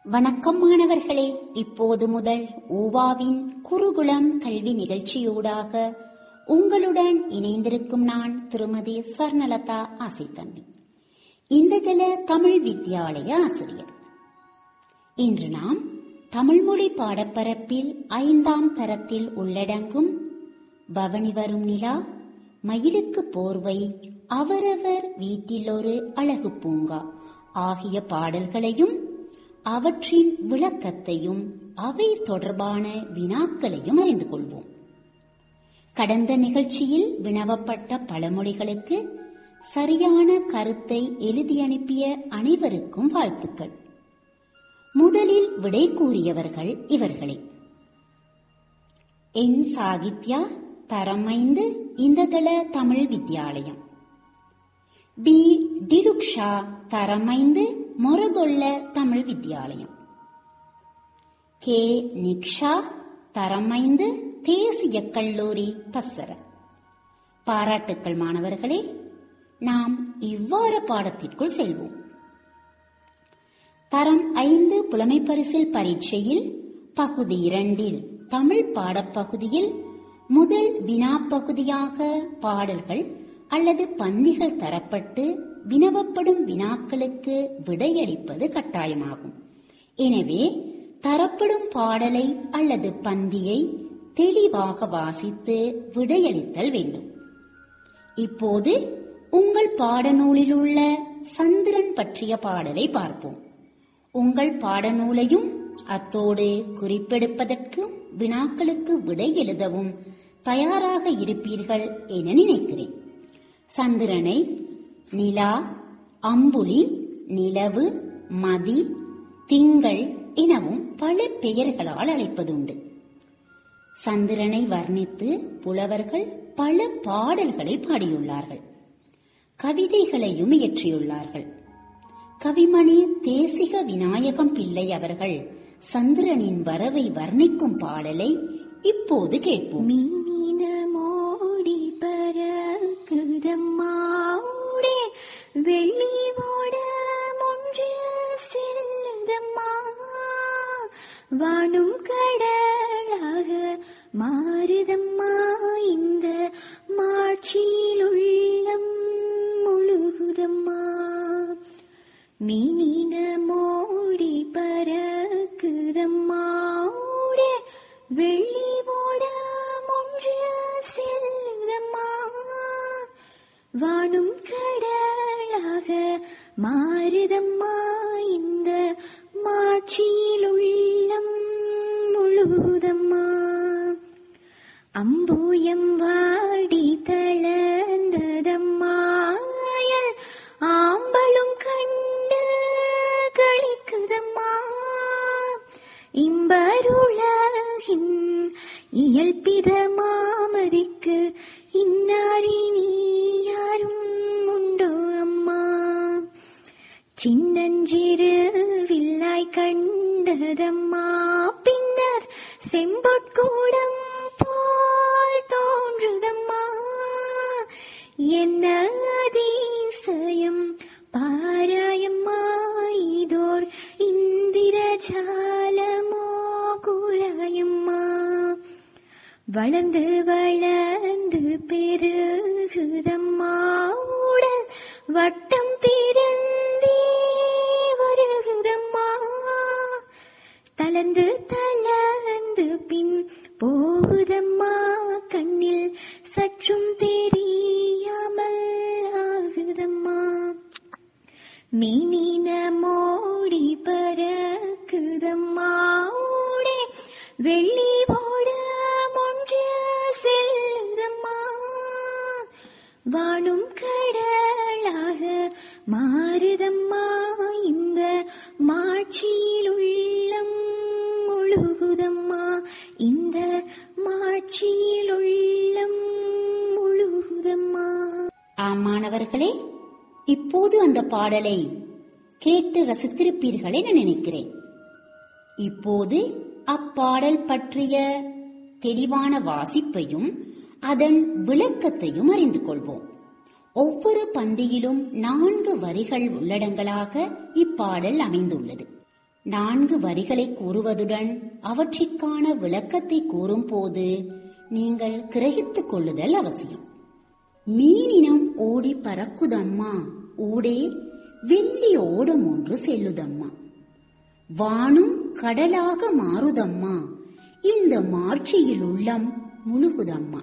வணக்கம் மாணவர்களே இப்போது முதல் ஓவாவின் குருகுலம் கல்வி நிகழ்ச்சியூடாக உங்களுடன் இணைந்திருக்கும் நான் திருமதி ஸ்வர்ணலதா ஆசைத்தம்பி இந்தகல தமிழ் வித்யாலய ஆசிரியர் இன்று நாம் தமிழ் மொழி பாடப்பரப்பில் ஐந்தாம் தரத்தில் உள்ளடங்கும் பவனி வரும் நிலா மயிலுக்கு போர்வை அவரவர் வீட்டில் ஒரு அழகு பூங்கா ஆகிய பாடல்களையும் அவற்றின் விளக்கத்தையும் அவை தொடர்பான வினாக்களையும் அறிந்து கொள்வோம் கடந்த நிகழ்ச்சியில் வினவப்பட்ட பழமொழிகளுக்கு சரியான கருத்தை எழுதி அனுப்பிய அனைவருக்கும் வாழ்த்துக்கள் முதலில் விடை கூறியவர்கள் இவர்களே என் சாகித்யா தரமைந்து இந்தகல தமிழ் வித்யாலயம் பி டிலுக்ஷா தரமைந்து மொரகொல்ல தமிழ் வித்யாலயம் கே நிக்ஷா தரமைந்து தேசிய கல்லூரி பசர பாராட்டுக்கள் மாணவர்களே நாம் இவ்வாறு பாடத்திற்குள் செல்வோம் தரம் ஐந்து புலமை பரிசில் பரீட்சையில் பகுதி இரண்டில் தமிழ் பாடப்பகுதியில் முதல் வினா பகுதியாக பாடல்கள் அல்லது பந்திகள் தரப்பட்டு வினவப்படும் வினாக்களுக்கு விடையளிப்பது கட்டாயமாகும் எனவே தரப்படும் பாடலை அல்லது பந்தியை தெளிவாக வாசித்து விடையளித்தல் வேண்டும் இப்போது உங்கள் பாடநூலில் உள்ள சந்திரன் பற்றிய பாடலை பார்ப்போம் உங்கள் பாடநூலையும் அத்தோடு குறிப்பெடுப்பதற்கும் வினாக்களுக்கு விடை எழுதவும் தயாராக இருப்பீர்கள் என நினைக்கிறேன் சந்திரனை நிலா அம்புலி நிலவு மதி திங்கள் எனவும் பல பெயர்களால் அழைப்பதுண்டு சந்திரனை வர்ணித்து புலவர்கள் பல பாடல்களை பாடியுள்ளார்கள் கவிதைகளையும் இயற்றியுள்ளார்கள் கவிமணி தேசிக விநாயகம் பிள்ளை அவர்கள் சந்திரனின் வரவை வர்ணிக்கும் பாடலை இப்போது கேட்போம் மீனின மோடி பறக்குதம்மாவுடே வெள்ளி ஓட ஒன்று செல்லுதம்மா வானும் கடலாக மாறுதம்மா இந்த மாட்சியில் உள்ளம் முழுகுதம்மா மீனின மோடி பறக்குதம்மாவுடே வெள்ளி ஓட ஒன்று செல்லுதம்மா வானும் கடலாக மாறுதம்மா இந்த மாட்சியில் உள்ளம் முழுகுதம்மா அம்பூயம் வாடி தளர்ந்ததம்மாயல் ஆம்பலும் கண்டு களிக்குதம்மா இம்பருலகின் இயல்பித மாமதிக்கு இன்னாரினி யாரும் உண்டோ அம்மா சின்னஞ்சிறு வில்லாய் கண்டதம்மா பின்னர் செம்பொட்கூடம் போல் தோன்றுதம்மா என்ன அதிசயம் பாராயம்மா இதோர் இந்திர ஜாலமோ குழாயம்மா வளர்ந்து வளர்ந்து பெருகுதம்மா உடல் வட்டம் திறந்தே வருகுதம்மா தளர்ந்து தளர்ந்து பின் போகுதம்மா கண்ணில் சற்றும் தெரியாமல் ஆகுதம்மா மீனின மோடி பறக்குதம்மா ஊடே வெள்ளி ஓட ஒன்று செல்லுதம்மா வானும் கடலாக மாறுதம்மா இந்த மாட்சியில் உள்ளம் முழுகுதம்மா இந்த மாட்சியில் உள்ளம் முழுகுதம்மா ஆம் மாணவர்களே இப்போது அந்த பாடலை கேட்டு ரசித்திருப்பீர்கள் என நினைக்கிறேன் இப்போது அப்பாடல் பற்றிய தெளிவான வாசிப்பையும் அதன் விளக்கத்தையும் அறிந்து கொள்வோம் ஒவ்வொரு பந்தியிலும் நான்கு வரிகள் உள்ளடங்களாக இப்பாடல் அமைந்துள்ளது நான்கு வரிகளை கூறுவதுடன் அவற்றிற்கான விளக்கத்தை கூறும்போது நீங்கள் கிரகித்துக் கொள்ளுதல் அவசியம் மீனினம் ஓடி பறக்குதம்மா ஊடே வெள்ளி ஓடம் ஒன்று செல்லுதம்மா வானும் கடலாக மாறுதம்மா இந்த மாட்சியில் உள்ளம் முழுகுதம்மா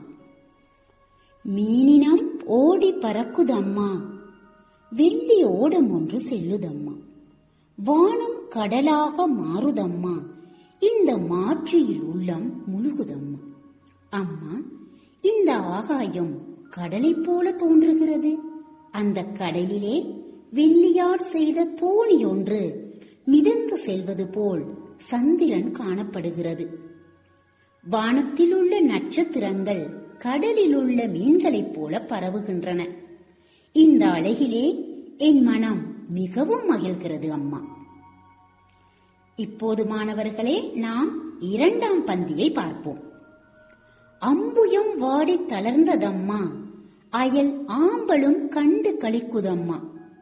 மீனினம் ஓடி பறக்குதம்மா வெள்ளி ஓடம் ஒன்று செல்லுதம்மா வானம் கடலாக மாறுதம்மா இந்த மாட்சியில் உள்ளம் முழுகுதம்மா அம்மா இந்த ஆகாயம் கடலைப் போல தோன்றுகிறது அந்த கடலிலே வெள்ளியார் செய்த தோணி ஒன்று மிதந்து செல்வது போல் சந்திரன் காணப்படுகிறது வானத்தில் உள்ள நட்சத்திரங்கள் கடலில் உள்ள மீன்களைப் போல பரவுகின்றன இந்த அழகிலே என் மனம் மிகவும் மகிழ்கிறது அம்மா இப்போது மாணவர்களே நாம் இரண்டாம் பந்தியை பார்ப்போம் அம்புயம் வாடி தளர்ந்ததம்மா அயல் ஆம்பலும் கண்டு களிக்குதம்மா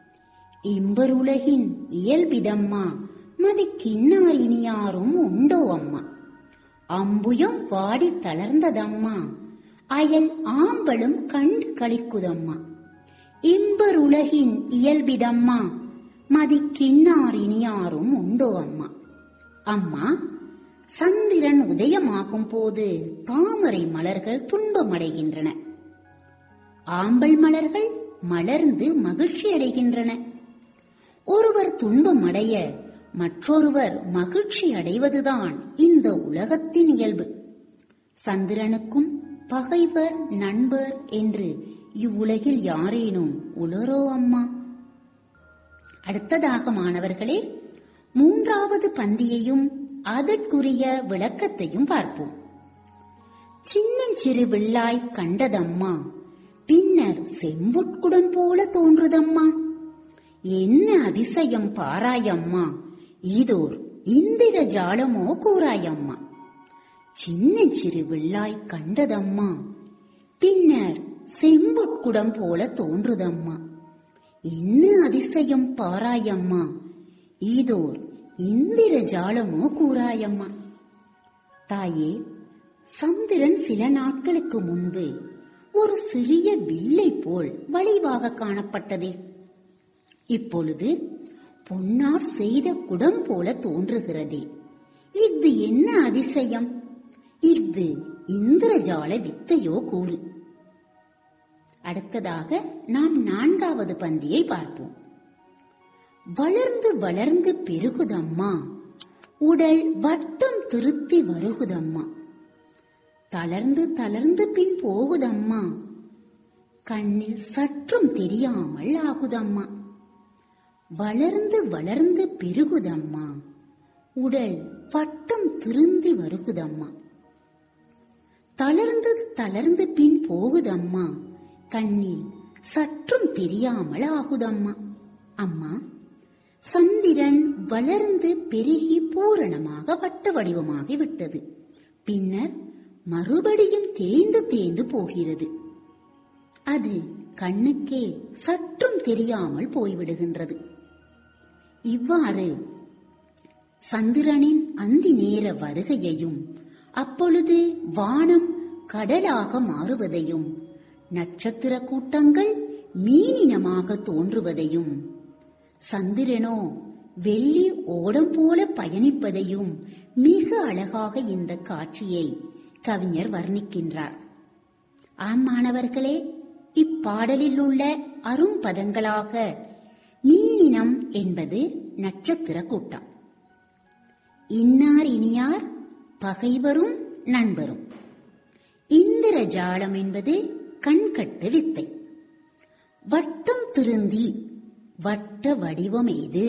இம்பருலகின் இயல்பிதம்மா மதி கிண்ணார் இனியாரும் உண்டோ அம்மா அம்புயம் வாடி தளர்ந்ததம்மா அயல் ஆம்பலும் கண்டு களிக்குதம்மா இம்பருலகின் இயல்பிதம்மா மதி கிண்ணார் இனியாரும் உண்டோ அம்மா அம்மா சந்திரன் உதயமாகும் போது தாமரை மலர்கள் துன்பமடைகின்றன ஆம்பல் மலர்கள் மலர்ந்து மகிழ்ச்சி அடைகின்றன ஒருவர் துன்பம் அடைய மற்றொருவர் மகிழ்ச்சி அடைவதுதான் இந்த உலகத்தின் இயல்பு சந்திரனுக்கும் பகைவர் நண்பர் என்று இவ்வுலகில் யாரேனும் உளரோ அம்மா அடுத்ததாக மாணவர்களே மூன்றாவது பந்தியையும் அதற்குரிய விளக்கத்தையும் பார்ப்போம் சின்னஞ்சிறு வில்லாய் கண்டதம்மா பின்னர் செம்புட்குடம் போல தோன்றுதம்மா என்ன அதிசயம் பாராயம்மா இதோர் இந்திர ஜாலமோ கூறாயம்மா சின்னஞ்சிறு வில்லாய் கண்டதம்மா பின்னர் செம்புட்குடம் போல தோன்றுதம்மா என்ன அதிசயம் பாராயம்மா இதோர் இந்திர ஜாலமோ கூறாயம்மா தாயே சந்திரன் சில நாட்களுக்கு முன்பு ஒரு சிறிய வில்லை போல் வளைவாக காணப்பட்டதே இப்பொழுது பொன்னார் செய்த குடம் போல தோன்றுகிறதே இது என்ன அதிசயம் இது இந்திரஜால வித்தையோ கூறு அடுத்ததாக நாம் நான்காவது பந்தியை பார்ப்போம் வளர்ந்து வளர்ந்து பெருகுதம்மா உடல் வட்டம் திருத்தி வருகுதம்மா தளர்ந்து தளர்ந்து பின் போகுதம்மா கண்ணில் சற்றும் தெரியாமல் ஆகுதம்மா வளர்ந்து வளர்ந்து பெருகுதம்மா உடல் வட்டம் திருந்தி வருகுதம்மா தளர்ந்து தளர்ந்து பின் போகுதம்மா கண்ணில் சற்றும் தெரியாமல் ஆகுதம்மா அம்மா சந்திரன் வளர்ந்து பெருகி பூரணமாக வட்ட வடிவமாகி விட்டது பின்னர் மறுபடியும் தேய்ந்து தேய்ந்து போகிறது அது கண்ணுக்கே சற்றும் தெரியாமல் போய்விடுகின்றது இவ்வாறு சந்திரனின் அந்தி நேர வருகையையும் அப்பொழுது வானம் கடலாக மாறுவதையும் நட்சத்திர கூட்டங்கள் மீனினமாக தோன்றுவதையும் சந்திரனோ வெள்ளி ஓடம் போல பயணிப்பதையும் மிக அழகாக இந்த காட்சியை கவிஞர் வர்ணிக்கின்றார் ஆம் மாணவர்களே இப்பாடலில் உள்ள அரும்பதங்களாக மீனினம் என்பது நட்சத்திர கூட்டம் இன்னார் இனியார் பகைவரும் நண்பரும் இந்திர ஜாலம் என்பது கண்கட்டு வித்தை வட்டம் திருந்தி வட்ட வடிவம் எய்து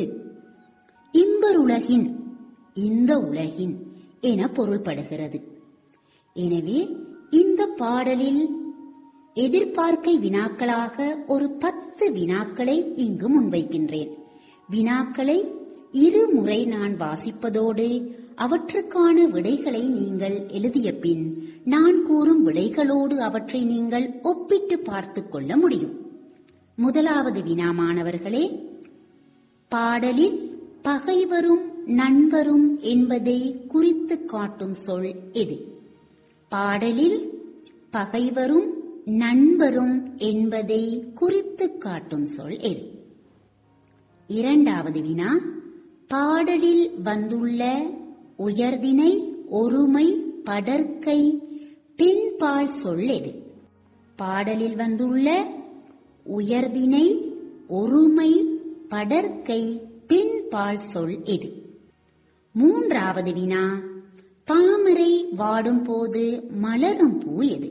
இம்பருலகின் இந்த உலகின் என பொருள்படுகிறது எனவே இந்த பாடலில் எதிர்பார்க்கை வினாக்களாக ஒரு பத்து வினாக்களை இங்கு முன்வைக்கின்றேன் வினாக்களை இருமுறை நான் வாசிப்பதோடு அவற்றுக்கான விடைகளை நீங்கள் எழுதிய பின் நான் கூறும் விடைகளோடு அவற்றை நீங்கள் ஒப்பிட்டு பார்த்துக் கொள்ள முடியும் முதலாவது வினா மாணவர்களே பாடலில் பகைவரும் நண்பரும் என்பதை குறித்து காட்டும் சொல் எது பாடலில் பகைவரும் நண்பரும் என்பதை குறித்து காட்டும் சொல் எது இரண்டாவது வினா பாடலில் வந்துள்ள உயர்தினை ஒருமை படற்கை பின்பால் சொல் எது பாடலில் வந்துள்ள உயர்தினை ஒருமை படற்கை பின்பால் சொல் எது மூன்றாவது வினா தாமரை வாடும் போது மலரும் பூ எது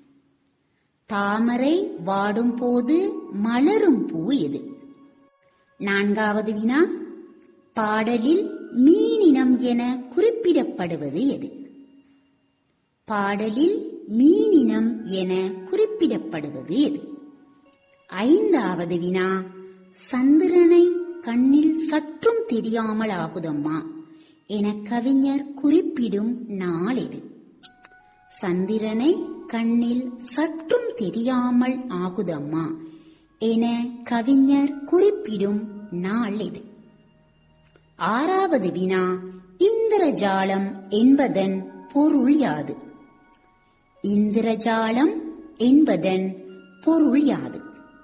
தாமரை வாடும் போது மலரும் பூ எது நான்காவது வினா பாடலில் மீனினம் என குறிப்பிடப்படுவது எது பாடலில் மீனினம் என குறிப்பிடப்படுவது எது ஐந்தாவது வினா சந்திரனை கண்ணில் சற்றும் தெரியாமல் ஆகுதம்மா என கவிஞர் குறிப்பிடும் நாள் எது சந்திரனை கண்ணில் சற்றும் தெரியாமல் ஆகுதம்மா என கவிஞர் குறிப்பிடும் நாள் இது ஆறாவது வினா இந்திரஜாலம் என்பதன் பொருள் யாது இந்திரஜாலம் என்பதன் பொருள் யாது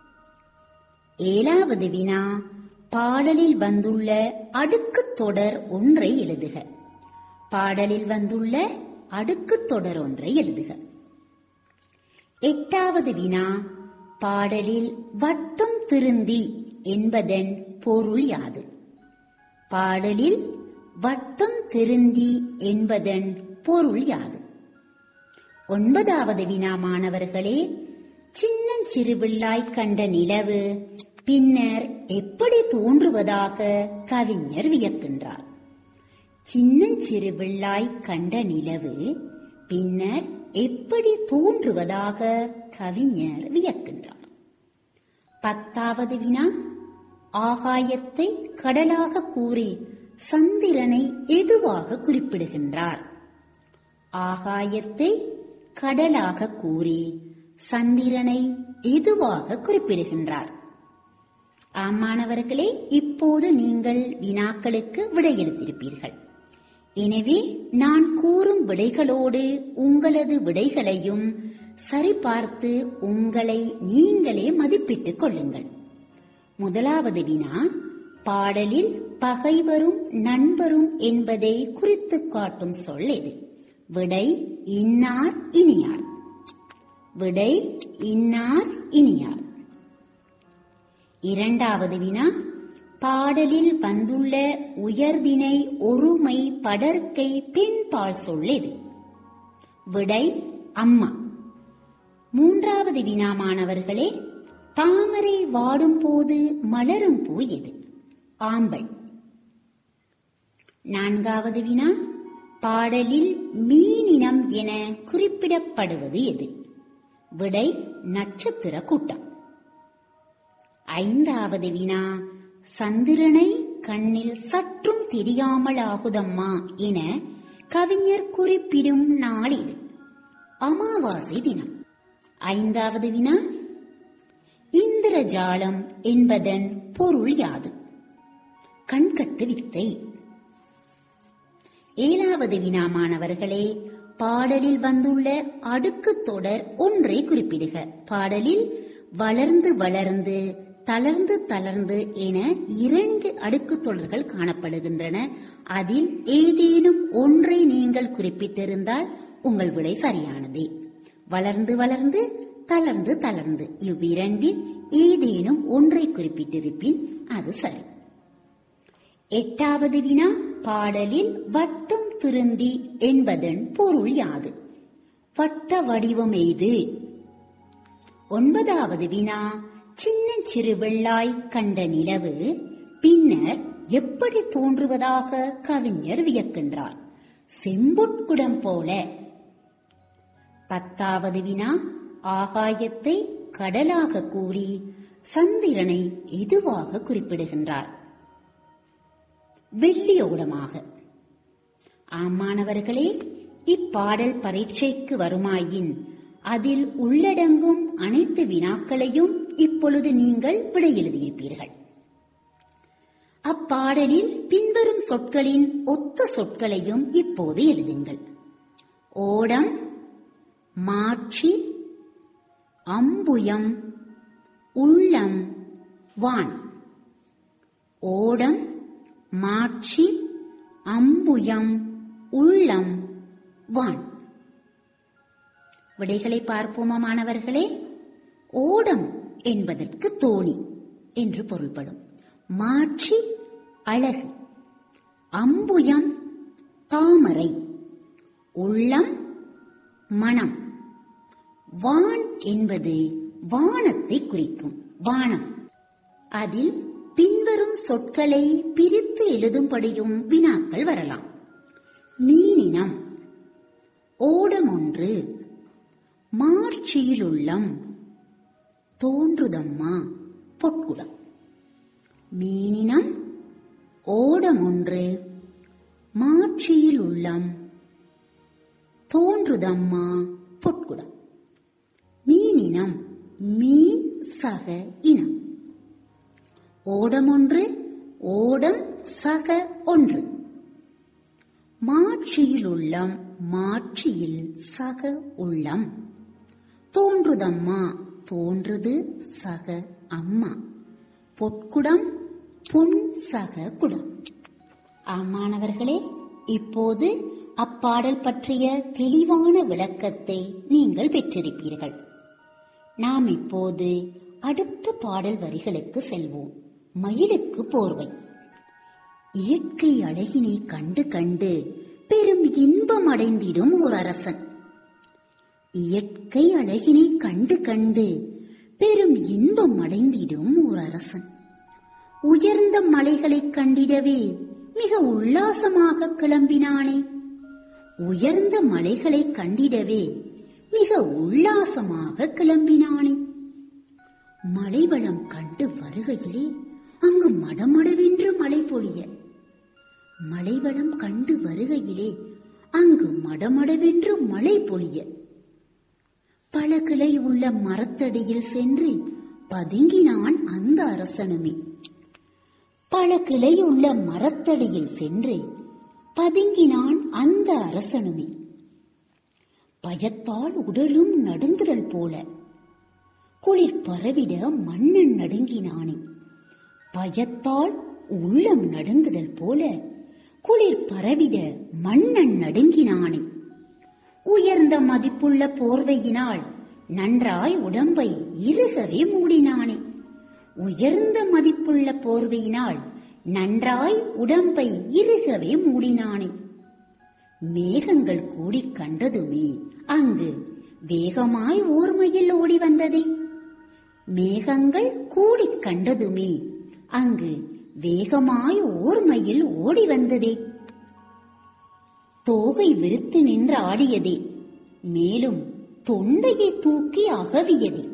ஏழாவது வினா பாடலில் வந்துள்ள அடுக்குத் தொடர் ஒன்றை எழுதுக பாடலில் வந்துள்ள அடுக்குத் தொடர் ஒன்றை எழுதுக எட்டாவது வினா பாடலில் வட்டம் திருந்தி என்பதன் பொருள் யாது பாடலில் வட்டம் திருந்தி என்பதன் பொருள் யாது ஒன்பதாவது வினா மாணவர்களே சின்னஞ்சிறுபிள்ளாய் கண்ட நிலவு பின்னர் எப்படி தோன்றுவதாக கவிஞர் வியக்கின்றார் சின்னஞ்சிறு பிள்ளாய் கண்ட நிலவு பின்னர் எப்படி தோன்றுவதாக கவிஞர் வியக்கின்றார் பத்தாவது வினா ஆகாயத்தை கடலாக கூறி சந்திரனை எதுவாக குறிப்பிடுகின்றார் ஆகாயத்தை கடலாக கூறி சந்திரனை எதுவாக குறிப்பிடுகின்றார் ஆமாணவர்களே இப்போது நீங்கள் வினாக்களுக்கு விடையெழுத்திருப்பீர்கள் எனவே நான் கூறும் விடைகளோடு உங்களது விடைகளையும் சரிபார்த்து உங்களை நீங்களே மதிப்பிட்டுக் கொள்ளுங்கள் முதலாவது வினா பாடலில் பகைவரும் நண்பரும் என்பதை குறித்து காட்டும் சொல் எது விடை இன்னார் இனியார் விடை இன்னார் இனியார் இரண்டாவது வினா பாடலில் வந்துள்ள உயர்தினை ஒருமை படற்கை பின்பால் சொல்லெது விடை அம்மா மூன்றாவது வினா மாணவர்களே தாமரை வாடும் போது மலரும் பூ எது ஆம்பல் நான்காவது வினா பாடலில் மீனினம் என குறிப்பிடப்படுவது எது விடை நட்சத்திர கூட்டம் ஐந்தாவது வினா சந்திரனை கண்ணில் சற்றும் தெரியாமல் ஆகுதம்மா என கவிஞர் குறிப்பிடும் நாள் இது அமாவாசை தினம் ஐந்தாவது வினா இந்திரஜாலம் என்பதன் பொருள் யாது கண்கட்டு வித்தை ஏழாவது வினா மாணவர்களே பாடலில் வந்துள்ள அடுக்குத் தொடர் ஒன்றை குறிப்பிடுக பாடலில் வளர்ந்து வளர்ந்து தளர்ந்து தளர்ந்து என இரண்டு அடுக்குத் தொடர்கள் காணப்படுகின்றன அதில் ஏதேனும் ஒன்றை நீங்கள் குறிப்பிட்டிருந்தால் உங்கள் விடை சரியானதே வளர்ந்து வளர்ந்து தளர்ந்து தளர்ந்து இவ்விரண்டில் ஏதேனும் ஒன்றை குறிப்பிட்டிருப்பின் அது சரி எட்டாவது வினா பாடலில் வட்டம் திருந்தி என்பதன் பொருள் யாது வட்ட வடிவம் எய்து ஒன்பதாவது வினா சின்ன சிறு வெள்ளாய் கண்ட நிலவு பின்னர் எப்படி தோன்றுவதாக கவிஞர் வியக்கின்றார் செம்பொட்குடம் போல பத்தாவது வினா ஆகாயத்தை கடலாக கூறி சந்திரனை எதுவாக குறிப்பிடுகின்றார் வெள்ளியோடமாக ஆமாணவர்களே இப்பாடல் பரீட்சைக்கு வருமாயின் அதில் உள்ளடங்கும் அனைத்து வினாக்களையும் இப்பொழுது நீங்கள் விடை எழுதியிருப்பீர்கள் அப்பாடலில் பின்வரும் சொற்களின் ஒத்த சொற்களையும் இப்போது எழுதுங்கள் ஓடம் மாட்சி அம்புயம் உள்ளம் வான் ஓடம் மாட்சி அம்புயம் உள்ளம் வான் விடைகளை பார்ப்போமா மாணவர்களே ஓடம் என்பதற்கு தோணி என்று பொருள்படும் மாட்சி அழகு அம்புயம் தாமரை உள்ளம் மனம் வான் என்பது வானத்தை குறிக்கும் வானம் அதில் பின்வரும் சொற்களை பிரித்து எழுதும்படியும் வினாக்கள் வரலாம் மீனினம் ஓடம் ஒன்று மார்ச்சியிலுள்ளம் தோன்றுதம்மா பொற்குடம் மீனினம் ஓடம் ஒன்று மாட்சியில் உள்ளம் தோன்றுதம்மா பொற்குடம் மீனினம் மீன் சக இனம் ஓடம் ஒன்று ஓடம் சக ஒன்று மாட்சியில் உள்ளம் மாட்சியில் சக உள்ளம் தோன்றுதம்மா தோன்றுது சக அம்மா பொற்குடம் பொன் சக குடம் ஆமானவர்களே இப்போது அப்பாடல் பற்றிய தெளிவான விளக்கத்தை நீங்கள் பெற்றிருப்பீர்கள் நாம் இப்போது அடுத்த பாடல் வரிகளுக்கு செல்வோம் மயிலுக்கு போர்வை இயற்கை அழகினை கண்டு கண்டு பெரும் இன்பம் அடைந்திடும் ஓர் அரசன் இயற்கை அழகினை கண்டு கண்டு பெரும் இன்பம் அடைந்திடும் ஓர் அரசன் உயர்ந்த மலைகளைக் கண்டிடவே மிக உல்லாசமாக கிளம்பினானே உயர்ந்த மலைகளைக் கண்டிடவே மிக உல்லாசமாக கிளம்பினானே மலைவளம் கண்டு வருகையிலே அங்கு மடமடவென்று மழை பொழிய மலைவளம் கண்டு வருகையிலே அங்கு மடமடவென்று மழை பொழிய பல கிளை உள்ள மரத்தடியில் சென்று பதுங்கினான் அந்த அரசனுமே பல கிளை உள்ள மரத்தடியில் சென்று பதுங்கினான் அந்த அரசனுமே பயத்தால் உடலும் நடுங்குதல் போல குளிர் பரவிட மன்னன் நடுங்கினானே பயத்தால் உள்ளம் நடுங்குதல் போல குளிர் பரவிட மன்னன் நடுங்கினானே உயர்ந்த மதிப்புள்ள போர்வையினால் நன்றாய் உடம்பை இறுகவே மூடினானே உயர்ந்த மதிப்புள்ள போர்வையினால் நன்றாய் உடம்பை இறுகவே மூடினானே மேகங்கள் கூடிக் கண்டதுமே அங்கு வேகமாய் ஓர்மையில் ஓடி வந்ததே மேகங்கள் கூடிக் கண்டதுமே அங்கு வேகமாய் ஓர்மையில் ஓடி வந்ததே தோகை விரித்து நின்று ஆடியதே மேலும் தொண்டையை தூக்கி அகவியதே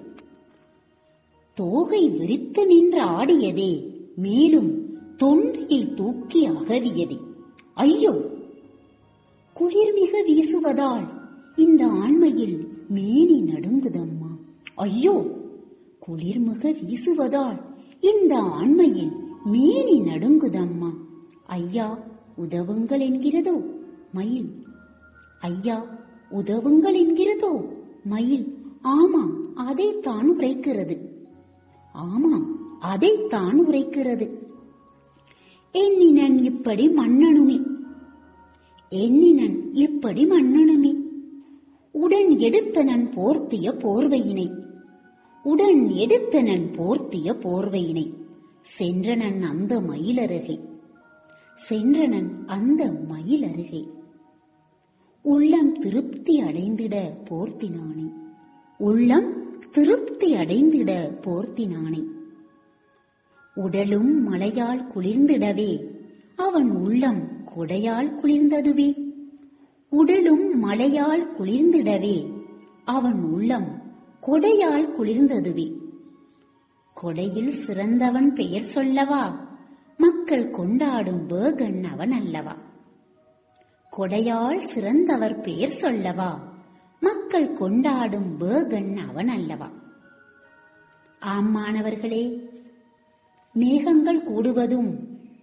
தோகை விரித்து நின்று ஆடியதே மேலும் தொண்டையை தூக்கி அகவியதே ஐயோ குளிர் மிக வீசுவதால் இந்த ஆண்மையில் மேனி நடுங்குதம்மா ஐயோ குளிர் மிக வீசுவதால் இந்த ஆண்மையில் மேனி நடுங்குதம்மா ஐயா உதவுங்கள் என்கிறதோ மயில் ஐயா உதவுங்கள் என்கிறதோ மயில் ஆமாம் அதைத்தான் உரைக்கிறது ஆமாம் அதைத்தான் உரைக்கிறது எண்ணினன் இப்படி மன்னனுமே எண்ணினன் இப்படி மன்னனுமே உடன் எடுத்தனன் போர்த்திய போர்வையினை உடன் எடுத்தனன் போர்த்திய போர்வையினை சென்றனன் அந்த மயிலருகே சென்றனன் அந்த மயிலருகே உள்ளம் திருப்தி அடைந்திட போர்த்தினானே உள்ளம் திருப்தி அடைந்திட போர்த்தினானே உடலும் மலையால் குளிர்ந்திடவே அவன் உள்ளம் கொடையால் குளிர்ந்ததுவே உடலும் மலையால் குளிர்ந்திடவே அவன் உள்ளம் கொடையால் குளிர்ந்ததுவே கொடையில் சிறந்தவன் பெயர் சொல்லவா மக்கள் கொண்டாடும் பேகன் அவன் அல்லவா கொடையால் சிறந்தவர் பெயர் சொல்லவா மக்கள் கொண்டாடும் பேகன் அவன் அல்லவா ஆம் மாணவர்களே மேகங்கள் கூடுவதும்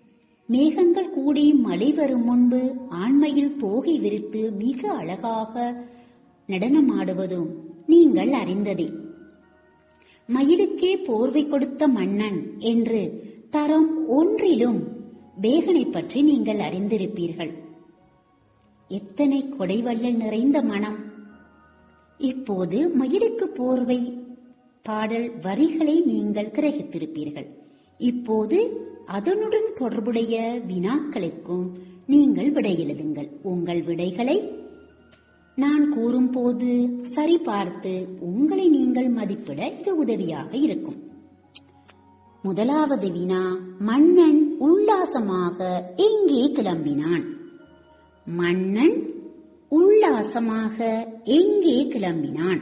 மேகங்கள் கூடி மழை வரும் முன்பு ஆண்மையில் தோகை விரித்து மிக அழகாக நடனமாடுவதும் நீங்கள் அறிந்ததே மயிலுக்கே போர்வை கொடுத்த மன்னன் என்று தரம் ஒன்றிலும் பேகனை பற்றி நீங்கள் அறிந்திருப்பீர்கள் எத்தனை கொடைவள்ளல் நிறைந்த மனம் இப்போது மயிலுக்கு போர்வை பாடல் வரிகளை நீங்கள் கிரகித்திருப்பீர்கள் இப்போது அதனுடன் தொடர்புடைய வினாக்களுக்கும் நீங்கள் விடை எழுதுங்கள் உங்கள் விடைகளை நான் கூறும்போது சரிபார்த்து உங்களை நீங்கள் மதிப்பிட இது உதவியாக இருக்கும் முதலாவது வினா மன்னன் உல்லாசமாக எங்கே கிளம்பினான் மன்னன் உல்லாசமாக எங்கே கிளம்பினான்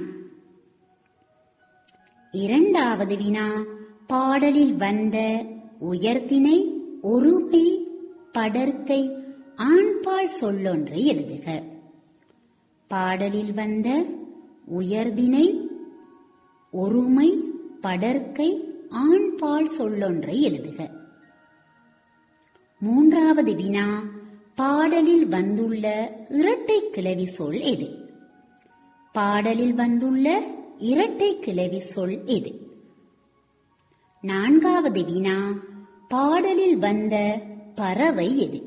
இரண்டாவது வினா பாடலில் வந்த உயர்தினை ஒருமை படர்க்கை ஆண்பால் சொல்லொன்றை எழுதுக பாடலில் வந்த உயர்தினை ஒருமை படர்க்கை ஆண்பால் சொல்லொன்றை எழுதுக மூன்றாவது வினா பாடலில் வந்துள்ள இரட்டை கிளவி சொல் எது பாடலில் வந்துள்ள இரட்டை கிளவி சொல் எது நான்காவது வினா பாடலில் வந்த பறவை எது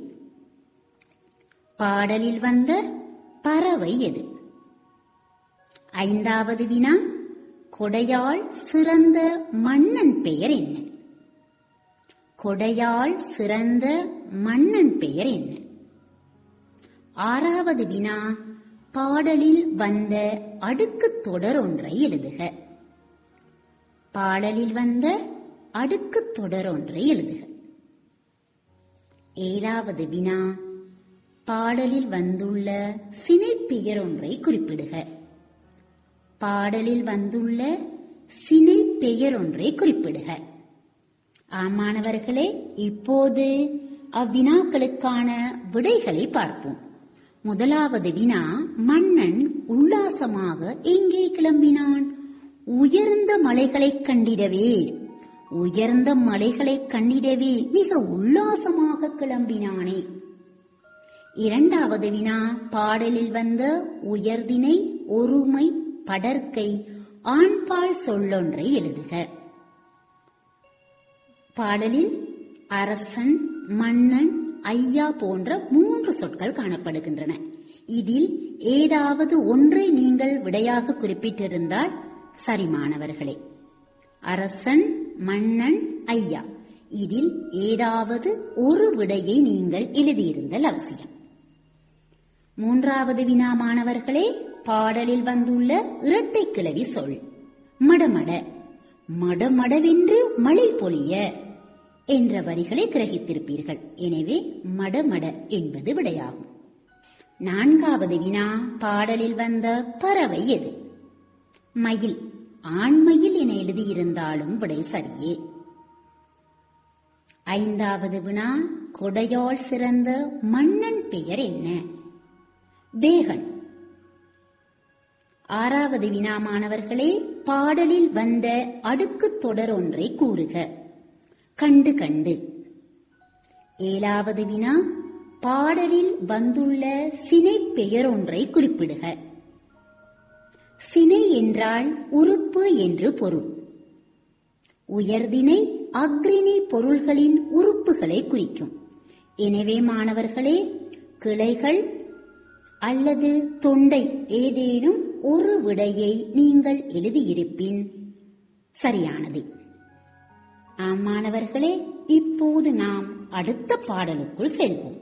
பாடலில் வந்த பறவை எது ஐந்தாவது வினா கொடையால் சிறந்த மன்னன் பெயர் என்ன கொடையால் சிறந்த மன்னன் பெயர் என்ன ஆறாவது வினா பாடலில் வந்த அடுக்குத் தொடர் ஒன்றை எழுதுக பாடலில் வந்த அடுக்குத் தொடர் ஒன்றை எழுதுக ஏழாவது வினா பாடலில் வந்துள்ள சினைப்பெயர் ஒன்றை குறிப்பிடுக பாடலில் வந்துள்ள சினைப்பெயர் ஒன்றை குறிப்பிடுக ஆமாணவர்களே இப்போது அவ்வினாக்களுக்கான விடைகளை பார்ப்போம் முதலாவது வினா மன்னன் உல்லாசமாக எங்கே கிளம்பினான் உயர்ந்த மலைகளைக் கண்டிடவே உயர்ந்த மலைகளைக் கண்டிடவே மிக உல்லாசமாக கிளம்பினானே இரண்டாவது வினா பாடலில் வந்த உயர்தினை ஒருமை படர்க்கை ஆண்பால் சொல்லொன்றை எழுதுக பாடலில் அரசன் மன்னன் ஐயா போன்ற மூன்று சொற்கள் காணப்படுகின்றன இதில் ஏதாவது ஒன்றை நீங்கள் விடையாக குறிப்பிட்டிருந்தால் சரி மாணவர்களே அரசன் மன்னன் ஐயா இதில் ஏதாவது ஒரு விடையை நீங்கள் எழுதியிருந்தல் அவசியம் மூன்றாவது வினா மாணவர்களே பாடலில் வந்துள்ள இரட்டை கிளவி சொல் மடமட மடமடவென்று மழை பொழிய என்ற வரிகளை கிரகித்திருப்பீர்கள் எனவே மடமட என்பது விடையாகும் நான்காவது வினா பாடலில் வந்த பறவை எது மயில் ஆண்மையில் என எழுதியிருந்தாலும் விடை சரியே ஐந்தாவது வினா கொடையால் சிறந்த மன்னன் பெயர் என்ன பேகன் ஆறாவது வினா மாணவர்களே பாடலில் வந்த அடுக்குத் தொடர் ஒன்றை கூறுக கண்டு கண்டு ஏழாவது வினா பாடலில் வந்துள்ள சினை பெயர் ஒன்றை குறிப்பிடுக சினை என்றால் உறுப்பு என்று பொருள் உயர்தினை அக்ரிணி பொருள்களின் உறுப்புகளை குறிக்கும் எனவே மாணவர்களே கிளைகள் அல்லது தொண்டை ஏதேனும் ஒரு விடையை நீங்கள் எழுதியிருப்பின் சரியானது ஆம் மாணவர்களே இப்போது நாம் அடுத்த பாடலுக்குள் செல்வோம்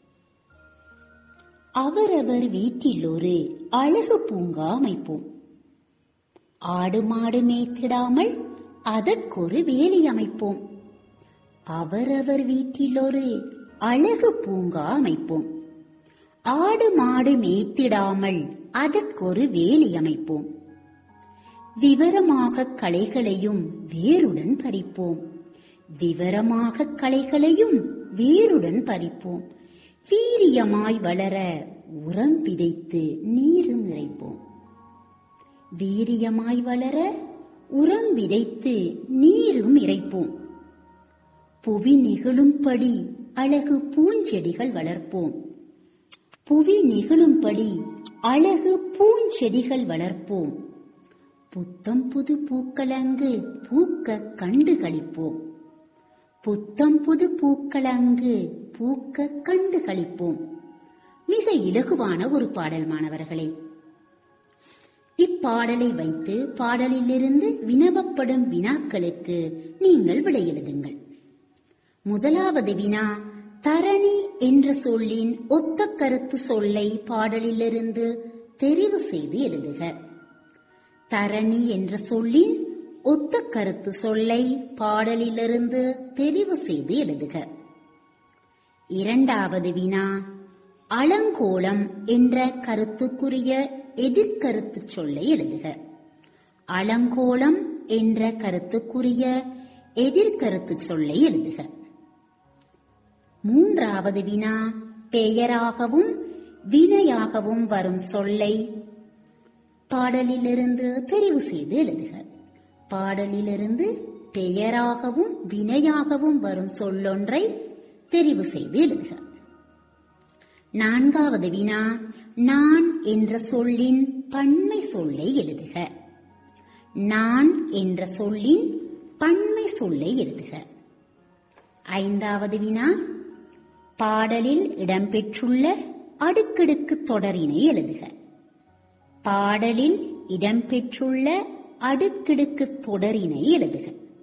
அவரவர் வீட்டில் ஒரு அழகு பூங்கா அமைப்போம் ஆடு மாடு மேய்த்திடாமல் அதற்கொரு வேலி அமைப்போம் அவரவர் வீட்டில் ஒரு அழகு பூங்கா அமைப்போம் ஆடு மாடு மேய்த்திடாமல் அதற்கொரு வேலி அமைப்போம் விவரமாக களைகளையும் வேருடன் பறிப்போம் விவரமாக களைகளையும் வேருடன் பறிப்போம் வீரியமாய் வளர உரம் விதைத்து நீரும் இறைப்போம் வீரியமாய் வளர உரம் விதைத்து நீரும் இறைப்போம் புவி நெகிழும்படி அழகு பூஞ்செடிகள் வளர்ப்போம் புவி நெகிழும்படி அழகு பூஞ்செடிகள் வளர்ப்போம் புத்தம் புது பூக்களங்கு பூக்க கண்டு களிப்போம் புத்தம் புது பூக்களங்கு பூக்க கண்டு களிப்போம் மிக இலகுவான ஒரு பாடல் மாணவர்களே இப்பாடலை வைத்து பாடலிலிருந்து வினவப்படும் வினாக்களுக்கு நீங்கள் விடை எழுதுங்கள் முதலாவது வினா தரணி என்ற சொல்லின் ஒத்த கருத்து சொல்லை பாடலிலிருந்து தெரிவு செய்து எழுதுக தரணி என்ற சொல்லின் ஒத்த கருத்து சொல்லை பாடலிலிருந்து தெரிவு செய்து எழுதுக இரண்டாவது வினா அலங்கோலம் என்ற கருத்துக்குரிய எதிர்கருத்து சொல்லை எழுதுக அலங்கோலம் என்ற கருத்துக்குரிய எதிர்கருத்து சொல்லை எழுதுக மூன்றாவது வினா பெயராகவும் வினையாகவும் வரும் சொல்லை பாடலிலிருந்து தெரிவு செய்து எழுதுக பாடலிலிருந்து பெயராகவும் வினையாகவும் வரும் சொல்லொன்றை தெரிவு செய்து எழுதுக நான்காவது வினா நான் என்ற சொல்லின் பன்மை சொல்லை எழுதுக நான் என்ற சொல்லின் பன்மை சொல்லை எழுதுக ஐந்தாவது வினா பாடலில் இடம்பெற்றுள்ள அடுக்கடுக்கு தொடரினை எழுதுக பாடலில் இடம்பெற்றுள்ள அடுக்கடுக்கு தொடரினை எழுதுக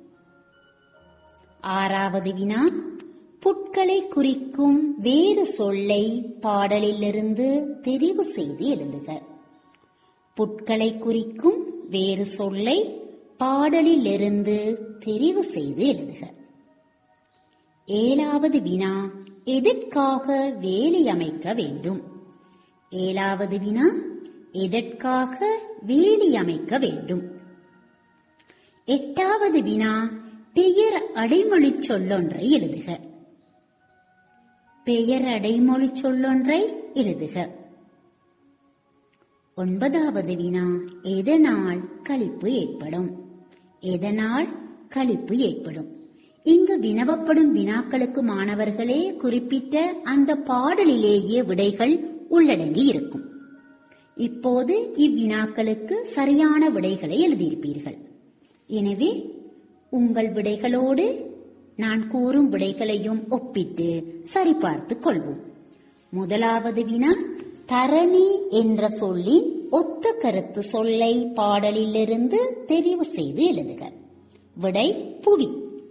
ஆறாவது வினா புட்களை குறிக்கும் வேறு சொல்லை பாடலிலிருந்து தெரிவு செய்து எழுதுக புட்களை குறிக்கும் வேறு சொல்லை பாடலிலிருந்து தெரிவு செய்து எழுதுக ஏழாவது வினா எதற்காக வேலி அமைக்க வேண்டும் ஏழாவது வினா எதற்காக வேலி அமைக்க வேண்டும் எட்டாவது வினா பெயர் அடைமொழி சொல்லொன்றை எழுதுக பெயர் அடைமொழி சொல்லொன்றை எழுதுக ஒன்பதாவது வினா எதனால் களிப்பு ஏற்படும் எதனால் களிப்பு ஏற்படும் இங்கு வினவப்படும் வினாக்களுக்கு மாணவர்களே குறிப்பிட்ட அந்த பாடலிலேயே விடைகள் உள்ளடங்கி இருக்கும் இப்போது இவ்வினாக்களுக்கு சரியான விடைகளை எழுதியிருப்பீர்கள் எனவே உங்கள் விடைகளோடு நான் கூறும் விடைகளையும் ஒப்பிட்டு சரிபார்த்துக் கொள்வோம் முதலாவது வினா தரணி என்ற சொல்லின் ஒத்த கருத்து சொல்லை பாடலிலிருந்து தெரிவு செய்து எழுதுக விடை புவி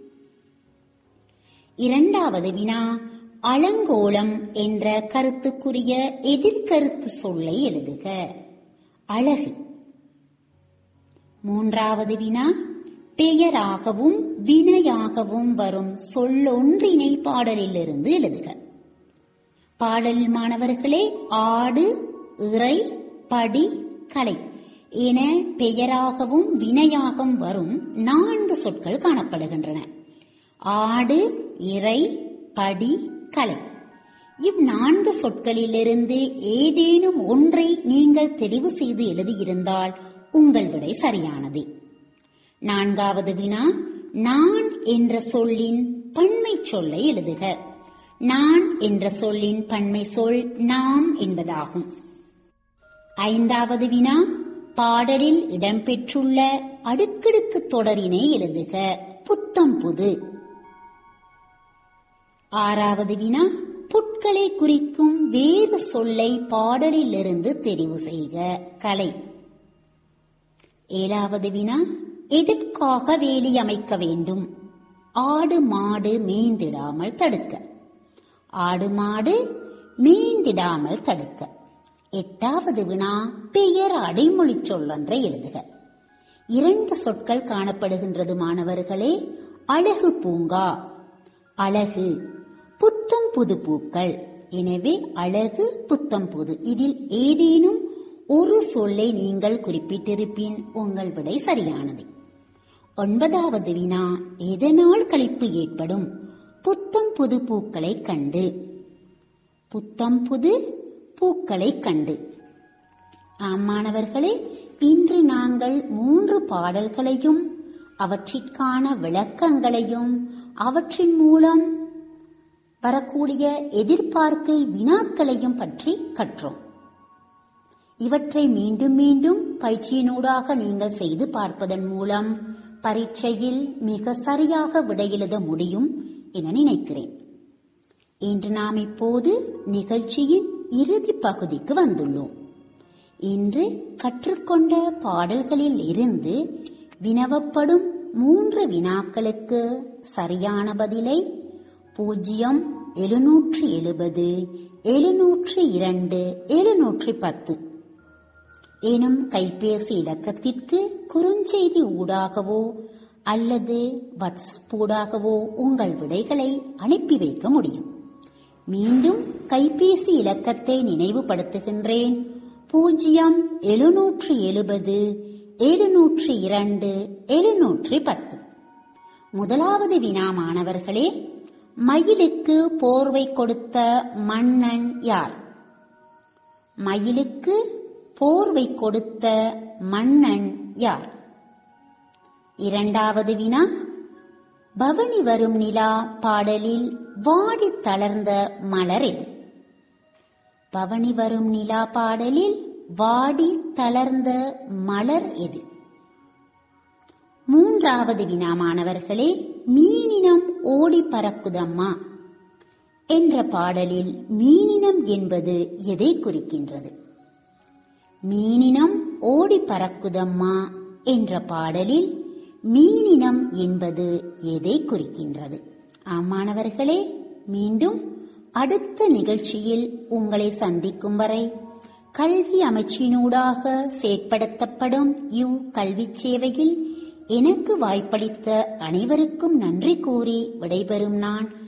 இரண்டாவது வினா அலங்கோலம் என்ற கருத்துக்குரிய எதிர்கருத்து சொல்லை எழுதுக அழகு மூன்றாவது வினா பெயராகவும் வினையாகவும் வரும் சொல்லொன்றினை பாடலிலிருந்து எழுதுக பாடலில் மாணவர்களே ஆடு இறை படி கலை என பெயராகவும் வினையாகவும் வரும் நான்கு சொற்கள் காணப்படுகின்றன ஆடு இறை படி கலை இவ்நான்கு சொற்களிலிருந்து ஏதேனும் ஒன்றை நீங்கள் தெரிவு செய்து எழுதியிருந்தால் உங்கள் விடை சரியானது நான்காவது வினா நான் என்ற சொல்லின் பன்மை சொல்லை எழுதுக நான் என்ற சொல்லின் பன்மை சொல் நாம் என்பதாகும் ஐந்தாவது வினா பாடலில் இடம்பெற்றுள்ள அடுக்கடுக்கு தொடரினை எழுதுக புத்தம் புது ஆறாவது வினா புட்களை குறிக்கும் வேறு சொல்லை பாடலிலிருந்து தெரிவு செய்க கலை ஏழாவது வினா எதற்காக வேலி அமைக்க வேண்டும் ஆடு மாடு மேய்ந்திடாமல் தடுக்க ஆடு மாடு மேய்ந்திடாமல் தடுக்க எட்டாவது வினா பெயர் அடைமொழி சொல்லொன்றை எழுதுக இரண்டு சொற்கள் காணப்படுகின்றது மாணவர்களே அழகு பூங்கா அழகு புத்தம் புது பூக்கள் எனவே அழகு புத்தம் புது இதில் ஏதேனும் ஒரு சொல்லை நீங்கள் குறிப்பிட்டிருப்பின் உங்கள் விடை சரியானது ஒன்பதாவது வினா எதனால் களிப்பு ஏற்படும் புத்தம் புது பூக்களை கண்டு புத்தம் புது பூக்களை கண்டு ஆம் மாணவர்களே இன்று நாங்கள் மூன்று பாடல்களையும் அவற்றிற்கான விளக்கங்களையும் அவற்றின் மூலம் வரக்கூடிய எதிர்பார்க்கை வினாக்களையும் பற்றி கற்றோம் இவற்றை மீண்டும் மீண்டும் பயிற்சியினூடாக நீங்கள் செய்து பார்ப்பதன் மூலம் பரீட்சையில் மிக சரியாக விடையெழுத முடியும் என நினைக்கிறேன் இன்று நாம் இப்போது நிகழ்ச்சியின் இறுதி பகுதிக்கு வந்துள்ளோம் இன்று கற்றுக்கொண்ட பாடல்களில் இருந்து வினவப்படும் மூன்று வினாக்களுக்கு சரியான பதிலை பூஜ்ஜியம் எழுநூற்றி எழுபது எழுநூற்றி இரண்டு எழுநூற்றி பத்து எனும் கைபேசி இலக்கத்திற்கு குறுஞ்செய்தி ஊடாகவோ அல்லது வாட்ஸ்அப் ஊடாகவோ உங்கள் விடைகளை அனுப்பி வைக்க முடியும் மீண்டும் கைபேசி இலக்கத்தை நினைவுபடுத்துகின்றேன் பூஜ்ஜியம் எழுநூற்றி எழுபது எழுநூற்றி இரண்டு எழுநூற்றி பத்து முதலாவது வினா மாணவர்களே மயிலுக்கு போர்வை கொடுத்த மன்னன் யார் மயிலுக்கு போர்வை கொடுத்த மன்னன் யார் இரண்டாவது வினா பவனி வரும் நிலா பாடலில் வாடி தளர்ந்த மலர் எது பவனி வரும் நிலா பாடலில் வாடி தளர்ந்த மலர் எது மூன்றாவது வினா மாணவர்களே மீனினம் ஓடி பறக்குதம்மா என்ற பாடலில் மீனினம் என்பது எதை குறிக்கின்றது மீனினம் ஓடி பறக்குதம்மா என்ற பாடலில் மீனினம் என்பது எதை குறிக்கின்றது ஆமாணவர்களே மீண்டும் அடுத்த நிகழ்ச்சியில் உங்களை சந்திக்கும் வரை கல்வி அமைச்சினூடாக செயற்படுத்தப்படும் இவ் கல்விச் சேவையில் எனக்கு வாய்ப்பளித்த அனைவருக்கும் நன்றி கூறி விடைபெறும் நான்